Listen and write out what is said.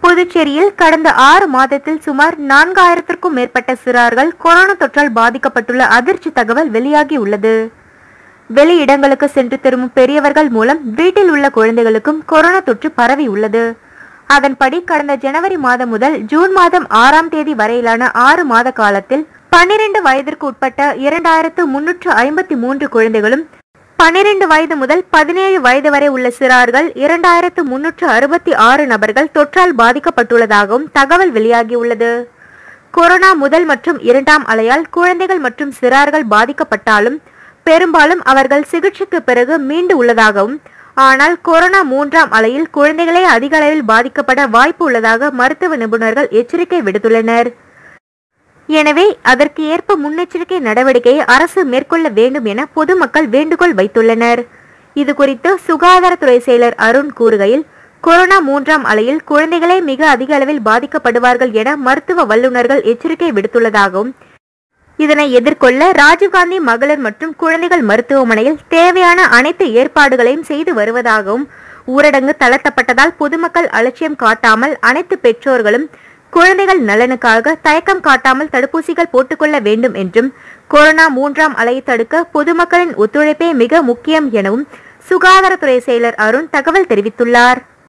புதுச்சேரியில் கடந்த ஆறு மாதத்தில் சுமார் நான்காயிரத்திற்கும் மேற்பட்ட சிறார்கள் கொரோனா தொற்றால் பாதிக்கப்பட்டுள்ள அதிர்ச்சி தகவல் வெளியாகியுள்ளது வெளி இடங்களுக்கு சென்று திரும்பும் பெரியவர்கள் மூலம் வீட்டில் உள்ள குழந்தைகளுக்கும் கொரோனா தொற்று பரவி உள்ளது அதன்படி கடந்த ஜனவரி மாதம் முதல் ஜூன் மாதம் ஆறாம் தேதி வரையிலான ஆறு மாத காலத்தில் பன்னிரண்டு வயதிற்கு உட்பட்ட இரண்டாயிரத்து முன்னூற்று ஐம்பத்தி மூன்று குழந்தைகளும் பன்னிரண்டு வயது முதல் பதினேழு வயது வரை உள்ள சிறார்கள் இரண்டாயிரத்து முன்னூற்று அறுபத்தி ஆறு நபர்கள் தொற்றால் பாதிக்கப்பட்டுள்ளதாகவும் தகவல் வெளியாகியுள்ளது கொரோனா முதல் மற்றும் இரண்டாம் அலையால் குழந்தைகள் மற்றும் சிறார்கள் பாதிக்கப்பட்டாலும் பெரும்பாலும் அவர்கள் சிகிச்சைக்கு பிறகு மீண்டு உள்ளதாகவும் ஆனால் கொரோனா மூன்றாம் அலையில் குழந்தைகளே அதிக அளவில் பாதிக்கப்பட வாய்ப்பு உள்ளதாக மருத்துவ நிபுணர்கள் எச்சரிக்கை விடுத்துள்ளனர் எனவே அதற்கு ஏற்ப முன்னெச்சரிக்கை நடவடிக்கையை அரசு மேற்கொள்ள வேண்டும் என பொதுமக்கள் வேண்டுகோள் வைத்துள்ளனர் இது குறித்து சுகாதாரத்துறை செயலர் அருண் கூறுகையில் கொரோனா மூன்றாம் அலையில் குழந்தைகளே மிக அதிக அளவில் பாதிக்கப்படுவார்கள் என மருத்துவ வல்லுநர்கள் எச்சரிக்கை விடுத்துள்ளதாகவும் இதனை எதிர்கொள்ள ராஜீவ்காந்தி மகளிர் மற்றும் குழந்தைகள் மருத்துவமனையில் தேவையான அனைத்து ஏற்பாடுகளையும் செய்து வருவதாகவும் ஊரடங்கு தளர்த்தப்பட்டதால் பொதுமக்கள் அலட்சியம் காட்டாமல் அனைத்து பெற்றோர்களும் குழந்தைகள் நலனுக்காக தயக்கம் காட்டாமல் தடுப்பூசிகள் போட்டுக்கொள்ள வேண்டும் என்றும் கொரோனா மூன்றாம் அலையை தடுக்க பொதுமக்களின் ஒத்துழைப்பே மிக முக்கியம் எனவும் சுகாதாரத்துறை செயலர் அருண் தகவல் தெரிவித்துள்ளார்